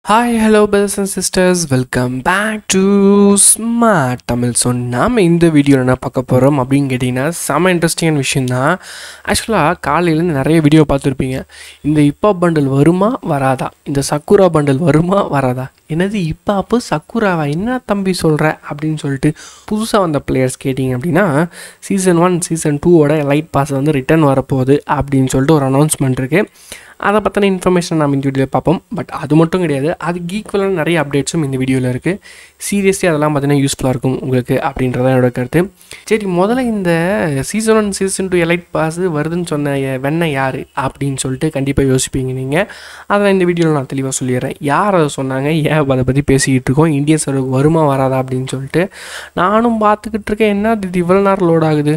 hi hello brothers and sisters welcome back to smart Tamil so நாம் இந்த வீடியோவில் என்ன பார்க்க போகிறோம் அப்படின்னு கேட்டிங்கன்னா செம இன்ட்ரெஸ்டிங்கான விஷயம் தான் ஆக்சுவலாக காலையிலேருந்து நிறைய வீடியோ பார்த்துருப்பீங்க இந்த இப்போ பண்டல் வருமா வராதா இந்த சக்குரா பண்டல் வருமா வராதா என்னது இப்போ அப்போ சக்குராவா என்ன தம்பி சொல்கிற அப்படின்னு சொல்லிட்டு புதுசாக வந்த பிளேயர்ஸ் கேட்டிங்க அப்படின்னா சீசன் ஒன் சீசன் டூவோட லைட் பாஸ் வந்து ரிட்டர்ன் வரப்போகுது அப்படின்னு சொல்லிட்டு ஒரு அனௌன்ஸ்மெண்ட் இருக்குது அதை பற்றின இன்ஃபர்மேஷன் நம்ம இந்த வீடியோவில் பார்ப்போம் பட் அது மட்டும் கிடையாது அதுக்கு ஈக்குவலான நிறைய அப்டேட்ஸும் இந்த வீடியோவில் இருக்குது சீரியஸ்லி அதெல்லாம் பார்த்தீங்கன்னா யூஸ்ஃபுல்லாக இருக்கும் உங்களுக்கு அப்படின்றத என்னோட கருத்து சரி முதல்ல இந்த season one season two elite pass வருதுன்னு சொன்ன வெண்ணெய் யார் அப்படின்னு சொல்லிட்டு கண்டிப்பாக யோசிப்பீங்க நீங்கள் அதை இந்த வீடியோவில் நான் தெளிவாக சொல்லிடுறேன் யார் அதை சொன்னாங்க ஏன் அதை பற்றி பேசிக்கிட்டு இருக்கோம் இந்தியன் சர்வருக்கு வருமா வராதா அப்படின்னு சொல்லிட்டு நானும் பார்த்துக்கிட்டு இருக்கேன் என்ன இது இவ்வளோ நேரம் லோட் ஆகுது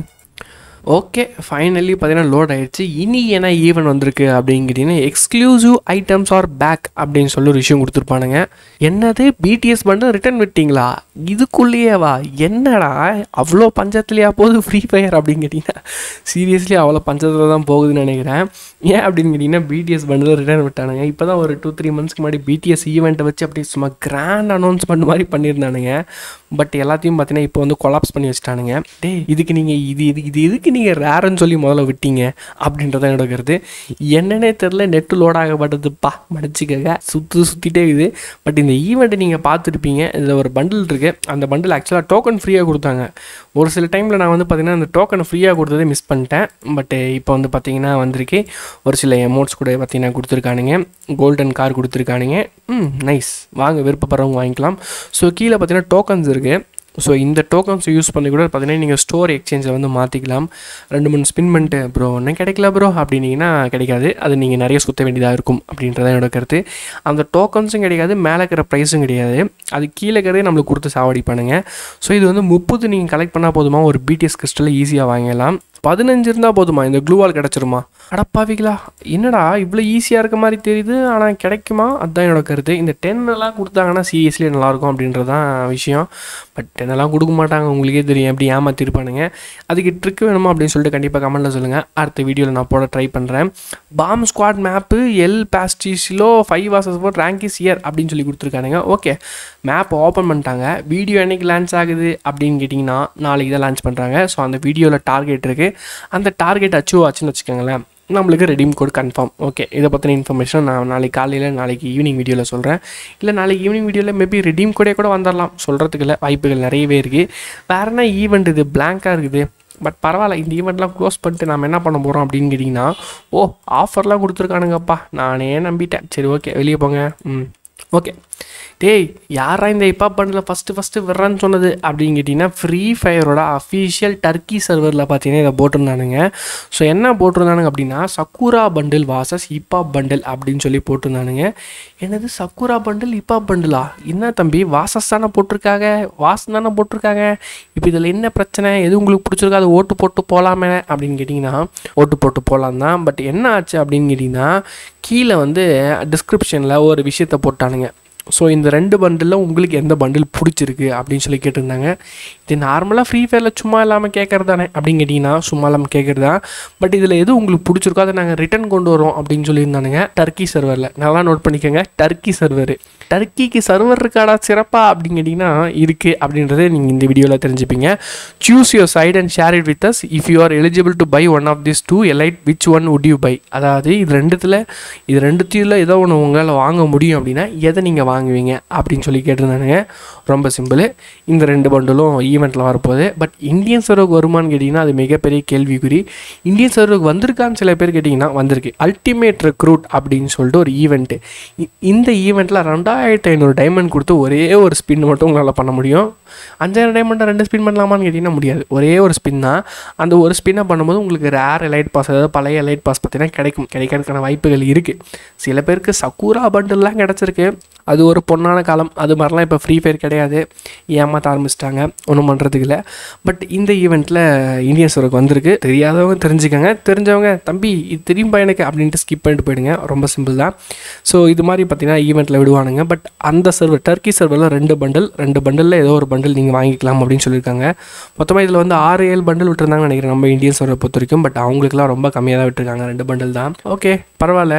ஓகே ஃபைனலி பார்த்தீங்கன்னா லோட் ஆயிடுச்சு இனி என்ன ஈவெண்ட் வந்திருக்கு அப்படின்னு கேட்டிங்கன்னா எக்ஸ்க்ளூசிவ் ஐட்டம்ஸ் ஆர் பேக் அப்படின்னு சொல்லி ஒரு விஷயம் கொடுத்துருப்பானுங்க என்னது பிடிஎஸ் பண்டில் ரிட்டர்ன் விட்டீங்களா இதுக்குள்ளேயேவா என்னடா அவ்வளோ பஞ்சத்துலையா போகுது ஃப்ரீ ஃபயர் அப்படின்னு கேட்டிங்கன்னா சீரியஸ்லி அவ்வளோ பஞ்சத்தில் தான் போகுதுன்னு நினைக்கிறேன் ஏன் அப்படின்னு கேட்டிங்கன்னா பிடிஎஸ் பண்டில் ரிட்டர்ன் விட்டானுங்க இப்போ தான் ஒரு டூ த்ரீ மந்த்ஸ்க்கு முன்னாடி பிடிஎஸ் ஈவெண்ட்டை வச்சு அப்படி சும்மா கிராண்ட் அனௌன்ஸ்மெண்ட் மாதிரி பண்ணியிருந்தானுங்க பட் எல்லாத்தையும் பார்த்தீங்கன்னா இப்போ வந்து கொலாப்ஸ் பண்ணி வச்சுட்டானுங்க டே இதுக்கு நீங்கள் இது இது இது எதுக்கு நீங்கள் ரேருன்னு சொல்லி முதல்ல விட்டீங்க அப்படின்றத என்னோட கருத்து என்னன்னே தெரில நெட்டு லோட் ஆகப்பட்டதுப்பா மடிச்சுக்கங்க சுற்று சுற்றிட்டே இருக்குது பட் இந்த ஈவெண்ட்டை நீங்கள் பார்த்துருப்பீங்க இதில் ஒரு பண்டில் இருக்குது அந்த பண்டில் ஆக்சுவலாக டோக்கன் ஃப்ரீயாக கொடுத்தாங்க ஒரு சில டைமில் நான் வந்து பார்த்தீங்கன்னா அந்த டோக்கனை ஃப்ரீயாக கொடுத்ததே மிஸ் பண்ணிட்டேன் பட் இப்போ வந்து பார்த்தீங்கன்னா வந்திருக்கு ஒரு சில எமௌண்ட்ஸ் கூட பார்த்தீங்கன்னா கொடுத்துருக்கானுங்க கோல்டன் கார் கொடுத்துருக்கானுங்க ம் நைஸ் வாங்க விருப்பப்படுறவங்க வாங்கிக்கலாம் ஸோ கீழே பார்த்தீங்கன்னா டோக்கன்ஸ் இருக்குது ஸோ இந்த டோக்கன்ஸ் யூஸ் பண்ணி கூட பார்த்தீங்கன்னா நீங்கள் ஸ்டோர் எக்ஸ்சேஞ்சை வந்து மாற்றிக்கலாம் ரெண்டு மூணு ஸ்பின் பண்ணிட்டு ப்ரோ ஒன்றும் கிடைக்கல ப்ரோ அப்படின்னீங்கன்னா கிடைக்காது அது நீங்கள் நிறைய சுற்ற வேண்டியதாக இருக்கும் அப்படின்றத என்னோட கருத்து அந்த டோக்கன்ஸும் கிடைக்காது மேலே இருக்கிற ப்ரைஸும் கிடையாது அது கீழே இருக்கிறதே நம்மளுக்கு கொடுத்து சாவடிப்பானுங்க ஸோ இது வந்து முப்பது நீங்கள் கலெக்ட் பண்ணால் போதுமா ஒரு பிடிஎஸ் கிறிஸ்டலை ஈஸியாக வாங்கிடலாம் பதினஞ்சு இருந்தால் போதுமா இந்த க்ளூவால் கிடச்சிருமா அடப்பாவிங்களா என்னடா இவ்வளோ ஈஸியாக இருக்க மாதிரி தெரியுது ஆனால் கிடைக்குமா அதுதான் என்னோட கருத்து இந்த டென் எல்லாம் கொடுத்தாங்கன்னா சீரியஸ்லி நல்லாயிருக்கும் அப்படின்றது தான் விஷயம் பட் டென் எல்லாம் கொடுக்க மாட்டாங்க உங்களுக்கே தெரியும் எப்படி ஏமாற்றிருப்பானுங்க அதுக்கு ட்ரிக் வேணுமா அப்படின்னு சொல்லிட்டு கண்டிப்பாக கமெண்ட்டில் சொல்லுங்கள் அடுத்த வீடியோவில் நான் போட ட்ரை பண்ணுறேன் பாம் ஸ்குவாட் மேப்பு எல் பாஸ்டிஸிலோ ஃபைவ் வாசஸ் ஃபோர் ரேங்க் இஸ் இயர் அப்படின்னு சொல்லி கொடுத்துருக்கானுங்க ஓகே மேப் ஓப்பன் பண்ணிட்டாங்க வீடியோ என்னைக்கு லான்ச் ஆகுது அப்படின்னு கேட்டிங்கன்னா நாளைக்கு தான் லான்ச் பண்ணுறாங்க ஸோ அந்த வீடியோவில் டார்கெட் இருக்குது அந்த டார்கெட் அச்சீவ் ஆச்சுன்னு வச்சுக்கோங்களேன் நம்மளுக்கு ரெடீம் கோட் கன்ஃபார்ம் ஓகே இதை பற்றின இன்ஃபர்மேஷன் நான் நாளைக்கு காலையில் நாளைக்கு ஈவினிங் வீடியோவில் சொல்கிறேன் இல்லை நாளைக்கு ஈவினிங் வீடியோவில் மேபி ரெடீம் கோடே கூட வந்துடலாம் சொல்கிறதுக்கு இல்லை வாய்ப்புகள் நிறையவே இருக்குது வேறு என்ன ஈவெண்ட் இது பிளாங்காக இருக்குது பட் பரவாயில்ல இந்த ஈவெண்ட்லாம் க்ளோஸ் பண்ணிட்டு நம்ம என்ன பண்ண போகிறோம் அப்படின்னு கேட்டிங்கன்னா ஓ ஆஃபர்லாம் கொடுத்துருக்கானுங்கப்பா நானே நம்பிட்டேன் சரி ஓகே வெளியே போங்க ம் ஓகே டேய் யாரா இந்த இப்போ பண்டில் ஃபஸ்ட்டு ஃபஸ்ட்டு விட்றான்னு சொன்னது அப்படின்னு கேட்டிங்கன்னா ஃப்ரீ ஃபயரோட அஃபீஷியல் டர்க்கி சர்வரில் பார்த்தீங்கன்னா இதை போட்டிருந்தானுங்க ஸோ என்ன போட்டிருந்தானுங்க அப்படின்னா சக்குரா பண்டில் வாசஸ் இப்பா பண்டில் அப்படின்னு சொல்லி போட்டிருந்தானுங்க என்னது சக்குரா பண்டில் இப்பா பண்டிலா என்ன தம்பி வாசஸ் தானே போட்டிருக்காங்க வாசம் தானே போட்டிருக்காங்க இப்போ இதில் என்ன பிரச்சனை எது உங்களுக்கு பிடிச்சிருக்கோ அதை ஓட்டு போட்டு போகலாமே அப்படின்னு கேட்டிங்கன்னா ஓட்டு போட்டு போகலாம் தான் பட் என்ன ஆச்சு அப்படின்னு கேட்டிங்கன்னா கீழே வந்து டிஸ்கிரிப்ஷனில் ஒரு விஷயத்த போட்டானுங்க ஸோ இந்த ரெண்டு பண்டிலில் உங்களுக்கு எந்த பண்டில் பிடிச்சிருக்கு அப்படின்னு சொல்லி கேட்டிருந்தாங்க இது நார்மலாக ஃப்ரீ ஃபயரில் சும்மா இல்லாமல் கேட்குறது தானே அப்படின்னு கேட்டிங்கன்னா சும்மா இல்லாமல் கேட்குறது தான் பட் இதில் எது உங்களுக்கு பிடிச்சிருக்கோ அதை நாங்கள் ரிட்டன் கொண்டு வரோம் அப்படின்னு சொல்லியிருந்தானுங்க டர்க்கி சர்வரில் நல்லா நோட் பண்ணிக்கோங்க டர்க்கி சர்வர் டர்க்கிக்கு சர்வர் இருக்காடா சிறப்பா அப்படின்னு கேட்டிங்கன்னா இருக்குது அப்படின்றத நீங்கள் இந்த வீடியோவில் தெரிஞ்சுப்பீங்க choose your side and share it with us if you are eligible to buy one of this two elite which one would you buy அதாவது இது ரெண்டுத்தில் இது ரெண்டுத்தையும் ஏதோ ஒன்று உங்களால் வாங்க முடியும் அப்படின்னா எதை நீங்கள் வாங்குவீங்க அப்படின்னு சொல்லி கேட்டிருந்தானுங்க ரொம்ப சிம்பிள் இந்த ரெண்டு பண்டலும் ஈவெண்ட்டில் வரப்போகுது பட் இந்தியன் சர்வருக்கு வருமானு கேட்டிங்கன்னா அது மிகப்பெரிய கேள்விக்குறி இந்தியன் சர்வருக்கு வந்திருக்கான்னு சில பேர் கேட்டிங்கன்னா வந்திருக்கு அல்டிமேட் ரெக்ரூட் அப்படின்னு சொல்லிட்டு ஒரு ஈவெண்ட்டு இந்த ஈவெண்ட்டில் ரெண்டாயிரத்து ஐநூறு டைமண்ட் கொடுத்து ஒரே ஒரு ஸ்பின் மட்டும் உங்களால் பண்ண முடியும் அஞ்சாயிரம் டைமண்டை ரெண்டு ஸ்பின் பண்ணலாமான்னு கேட்டிங்கன்னா முடியாது ஒரே ஒரு ஸ்பின் தான் அந்த ஒரு ஸ்பின்னை பண்ணும்போது உங்களுக்கு ரேர் எலைட் பாஸ் அதாவது பழைய எலைட் பாஸ் பார்த்தீங்கன்னா கிடைக்கும் கிடைக்கிறதுக்கான வாய்ப்புகள் இருக்குது சில பேருக்கு சக்கூரா பண்டில்லாம் கிடச்சிருக்கு அது ஒரு பொன்னான காலம் அது மாதிரிலாம் இப்போ ஃப்ரீ ஃபயர் கிடையாது ஏமாற்ற ஆரம்பிச்சிட்டாங்க ஒன்றும் பண்ணுறதுக்கு இல்லை பட் இந்த ஈவெண்ட்டில் இந்தியன் சர்வருக்கு வந்திருக்கு தெரியாதவங்க தெரிஞ்சுக்கோங்க தெரிஞ்சவங்க தம்பி இது தெரியும்பா எனக்கு அப்படின்ட்டு ஸ்கிப் பண்ணிட்டு போயிடுங்க ரொம்ப சிம்பிள் தான் ஸோ இது மாதிரி பார்த்தீங்கன்னா ஈவெண்ட்டில் விடுவானுங்க பட் அந்த சர்வர் டர்க்கி சர்வரில் ரெண்டு பண்டில் ரெண்டு பண்டிலில் ஏதோ ஒரு பண்டில் நீங்கள் வாங்கிக்கலாம் அப்படின்னு சொல்லியிருக்காங்க மொத்தமாக இதில் வந்து ஆறு ஏழு பண்டில் விட்டுருந்தாங்கன்னு நினைக்கிறேன் நம்ம இந்தியன் சர்வரை பொறுத்த வரைக்கும் பட் அவங்களுக்குலாம் ரொம்ப கம்மியாக தான் விட்டுருக்காங்க ரெண்டு பண்டில் தான் ஓகே பரவாயில்ல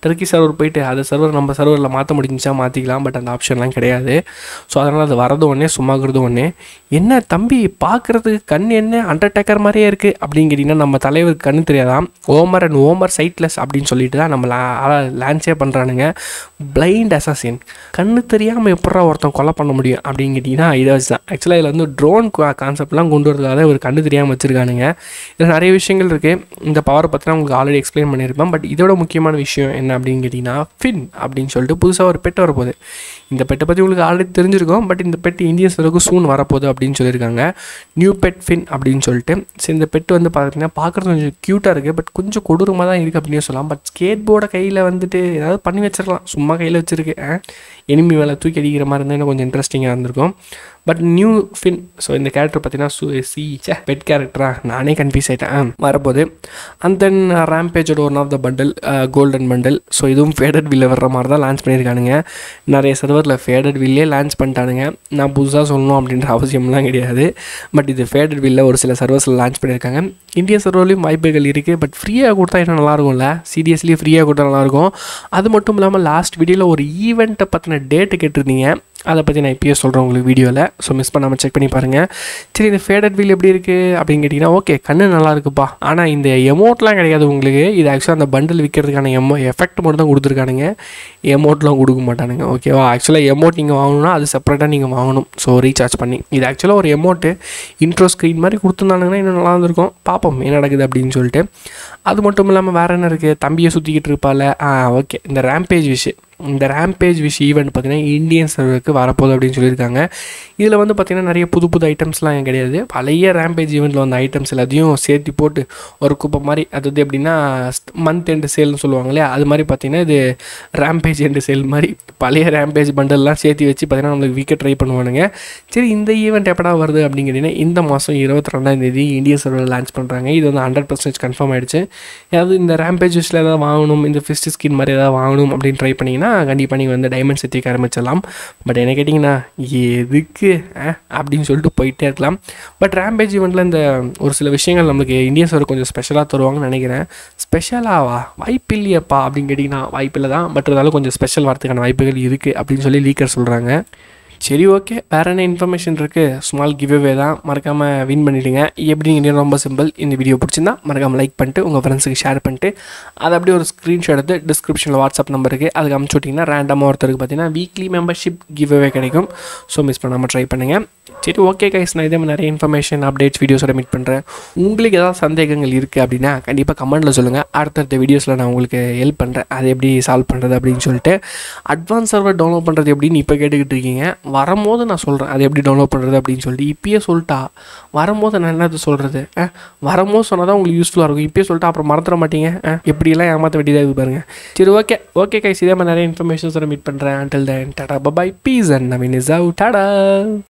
டர்க்கி சர்வர் போயிட்டு அது சர்வர் நம்ம சர்வரில் மாற்ற முடிஞ்சுச்சா மாற்றிக்கலாம் பட் அந்த ஆப்ஷன்லாம் கிடையாது ஸோ அதனால் அது வரது ஒன்றே சும்மாகிறது ஒன்றே என்ன தம்பி பார்க்குறதுக்கு கண் என்ன அண்டர்டேக்கர் மாதிரியே இருக்குது அப்படின்னு கேட்டிங்கன்னா நம்ம தலைவருக்கு கண்ணு தெரியாதான் ஓமர் அண்ட் ஓமர் சைட்லெஸ் அப்படின்னு சொல்லிட்டு தான் நம்ம லான்ச்சே பண்ணுறானுங்க பிளைண்ட் அசாசின் கண்ணு தெரியாமல் எப்படா ஒருத்தன் கொலை பண்ண முடியும் அப்படின்னு கேட்டிங்கன்னா இதை வச்சு தான் ஆக்சுவலாக இதில் வந்து ட்ரோன் கான்செப்ட்லாம் கொண்டு வரதுக்காக ஒரு கண்ணு தெரியாமல் வச்சுருக்கானுங்க இதில் நிறைய விஷயங்கள் இருக்குது இந்த பவரை பற்றினா உங்களுக்கு ஆல்ரெடி எக்ஸ்பிளைன் பண்ணியிருப்பேன் பட் இதோட முக்கியமான விஷயம் என்ன அப்படின்னு கேட்டிங்கன்னா ஃபின் அப்படின்னு சொல்லிட்டு புதுசாக ஒரு பெட் வரப்போகுது இந்த பெட்டை பற்றி உங்களுக்கு ஆல்ரெடி தெரிஞ்சிருக்கும் பட் இந்த பெட் இந்தியன்ஸ் அளவுக்கு சூன் வரப்போகுது அப்படின்னு சொல்லியிருக்காங்க நியூ பெட் ஃபின் அப்படின்னு சொல்லிட்டு ஸோ இந்த பெட் வந்து பார்த்தீங்கன்னா பார்க்குறது கொஞ்சம் க்யூட்டாக இருக்குது பட் கொஞ்சம் கொடூரமாக தான் இருக்குது அப்படின்னு சொல்லலாம் பட் ஸ்கேட் போர்டை கையில் வந்துட்டு ஏதாவது பண்ணி வச்சிடலாம் சும்மா கையில் வச்சுருக்கு எனிமி மேலே தூக்கி அடிக்கிற மாதிரி இருந்தால் இன்னும் கொஞ்சம் இன்ட்ரெஸ்டிங்காக இருந்திருக்கும் பட் நியூ ஃபின் ஸோ இந்த கேரக்டர் பார்த்தீங்கன்னா சு சி சே பெட் கேரக்டரா நானே கன்ஃபியூஸ் ஆகிட்டேன் வரப்போகுது அண்ட் தென் ரேம்பேஜோட one of the bundle golden bundle so இதுவும் ஃபேடட் வில்ல வர்ற மாதிரி தான் லான்ச் பண்ணியிருக்கானுங்க நிறைய சர்வரில் ஃபேடட் வில்லே லான்ச் பண்ணிட்டானுங்க நான் புதுசாக சொல்லணும் அப்படின்ற அவசியம்லாம் கிடையாது பட் இது ஃபேடட் வில்ல ஒரு சில சர்வர்ஸில் லான்ச் பண்ணியிருக்காங்க இந்தியன் சர்வர்லேயும் வாய்ப்புகள் இருக்குது பட் ஃப்ரீயாக கொடுத்தா இன்னும் நல்லாயிருக்கும்ல சீரியஸ்லி ஃப்ரீயாக கொடுத்தா நல்லாயிருக்கும் அது மட்டும் இல்லாமல் லாஸ்ட் வீடியோவில் ஒரு ஈவெண்ட்டை பற்றின டேட்டு கேட்டிருந்தீங்க அதை பற்றி நான் இப்பயே சொல்கிறேன் உங்களுக்கு வீடியோவில் ஸோ மிஸ் பண்ணாமல் செக் பண்ணி பாருங்கள் சரி இந்த ஃபேடட் வீல் எப்படி இருக்குது அப்படின்னு கேட்டிங்கன்னா ஓகே கண்ணு நல்லா இருக்குப்பா ஆனால் இந்த எமௌண்ட்லாம் கிடையாது உங்களுக்கு இது ஆக்சுவலாக அந்த பண்டில் விற்கிறதுக்கான எமோ எஃபெக்ட் மட்டும் தான் கொடுத்துருக்கானுங்க எமௌண்ட்லாம் கொடுக்க மாட்டானுங்க ஓகேவா ஆக்சுவலாக எமௌண்ட் நீங்கள் வாங்கணும்னா அது செப்பரேட்டாக நீங்கள் வாங்கணும் ஸோ ரீசார்ஜ் பண்ணி இது ஆக்சுவலாக ஒரு எமௌண்ட்டு இன்ட்ரோ ஸ்க்ரீன் மாதிரி கொடுத்துருந்தானுங்கன்னா இன்னும் நல்லா இருந்திருக்கும் பார்ப்போம் என்ன நடக்குது அப்படின்னு சொல்லிட்டு அது மட்டும் இல்லாமல் வேறு என்ன இருக்குது தம்பியை சுற்றிக்கிட்டு இருப்பால ஆ ஓகே இந்த ரேம்பேஜ் விஷயம் இந்த ரேம்பேஜ் விஷ் ஈவெண்ட் பார்த்திங்கன்னா இந்தியன் சர்வருக்கு வரப்போகுது அப்படின்னு சொல்லியிருக்காங்க இதில் வந்து பார்த்திங்கன்னா நிறைய புது புது ஐட்டம்ஸ்லாம் கிடையாது பழைய ரேம்பேஜ் ஈவெண்ட்டில் வந்த ஐட்டம்ஸ் எல்லாத்தையும் சேர்த்து போட்டு ஒரு குப்பை மாதிரி அது வந்து எப்படின்னா மந்த் எண்டு சேல்னு சொல்லுவாங்க இல்லையா அது மாதிரி பார்த்திங்கன்னா இது ரேம்பேஜ் எண்டு சேல் மாதிரி பழைய ரேம்பேஜ் பண்டல்லாம் சேர்த்து வச்சு பார்த்திங்கன்னா நம்மளுக்கு வீக்கை ட்ரை பண்ணுவானுங்க சரி இந்த ஈவெண்ட் எப்படா வருது அப்படின்னு கேட்டிங்கன்னா இந்த மாதம் இருபத்தி ரெண்டாம் தேதி இந்தியன் சர்வர் லான்ச் பண்ணுறாங்க இது வந்து ஹண்ட்ரட் பர்சன்டேஜ் கன்ஃபார்ம் ஆகிடுச்சு ஏதாவது இந்த ரேம்பேஜ் விஷில் ஏதாவது வாங்கணும் இந்த ஃபிஸ்ட் ஸ்கின் மாதிரி ஏதாவது வாங்கணும் அப்படின்னு ட்ரை பண்ணிங்கன்னா கண்டிப்பாக நீங்கள் வந்து டைமண்ட் சேர்த்திக்க ஆரம்பிச்சிடலாம் பட் என்ன கேட்டிங்கன்னா எதுக்கு அப்படின்னு சொல்லிட்டு போயிட்டே இருக்கலாம் பட் ரேம்பேஜ் ஈவெண்ட்டில் இந்த ஒரு சில விஷயங்கள் நம்மளுக்கு இந்தியன் சர்வர் கொஞ்சம் ஸ்பெஷலாக தருவாங்கன்னு நினைக்கிறேன் ஸ்பெஷலாவா வாய்ப்பு இல்லையப்பா அப்படின்னு கேட்டிங்கன்னா வாய்ப்பு இல்லை தான் பட் இருந்தாலும் கொஞ்சம் ஸ்பெஷல் வரதுக்கான வாய்ப்புகள் இருக்குது அப்படின்னு சொல்லி லீக்கர் சொல்கிறாங்க சரி ஓகே வேறு என்ன இன்ஃபர்மேஷன் இருக்குது ஸ்மால் கிவ்அவே தான் மறக்காமல் வின் பண்ணிவிடுங்க எப்படி நீங்கள் ரொம்ப சிம்பிள் இந்த வீடியோ பிடிச்சிருந்தா மறக்காமல் லைக் பண்ணிட்டு உங்கள் ஃப்ரெண்ட்ஸுக்கு ஷேர் பண்ணிட்டு அதை அப்படியே ஒரு ஸ்க்ரீன்ஷாட் எடுத்து டிஸ்கிரிப்ஷனில் வாட்ஸ்அப் நம்பருக்கு அதுக்கு அமுச்சு விட்டிங்கன்னா ரேண்டமாக ஒருத்தருக்கு பார்த்தீங்கன்னா வீக்லி மெம்பர்ஷிப் கிவ்அவே கிடைக்கும் ஸோ மிஸ் பண்ணாமல் ட்ரை பண்ணுங்கள் சரி ஓகே கைஸ் நான் இதே மாதிரி நிறைய இன்ஃபர்மேஷன் அப்டேட்ஸ் வீடியோஸோட மீட் பண்ணுறேன் உங்களுக்கு ஏதாவது சந்தேகங்கள் இருக்குது அப்படின்னா கண்டிப்பாக கமெண்ட்டில் சொல்லுங்கள் அடுத்தடுத்த வீடியோஸில் நான் உங்களுக்கு ஹெல்ப் பண்ணுறேன் அதை எப்படி சால்வ் பண்ணுறது அப்படின்னு சொல்லிட்டு அட்வான்ஸ் சர்வர் டவுன்லோட் பண்ணுறது எப்படின்னு இப்போ கேட்டுக்கிட்டு இருக்கீங்க வரும்போது நான் சொல்கிறேன் அது எப்படி டவுன்லோட் பண்ணுறது அப்படின்னு சொல்லிட்டு இப்பயே சொல்லிட்டா வரும்போது நான் என்னது சொல்கிறது வரும்போது சொன்னால் தான் உங்களுக்கு யூஸ்ஃபுல்லாக இருக்கும் இப்பயே சொல்லிட்டு அப்புறம் மறந்துட மாட்டீங்க எப்படியெல்லாம் ஏமாற்ற வேண்டியதாக இருக்குது பாருங்கள் சரி ஓகே ஓகே கைஸ் இதே மாதிரி நிறைய இன்ஃபர்மேஷன்ஸோட மீட் பண்ணுறேன் அண்டில் தென் டாடா bye bye peace and Naveen is out Tata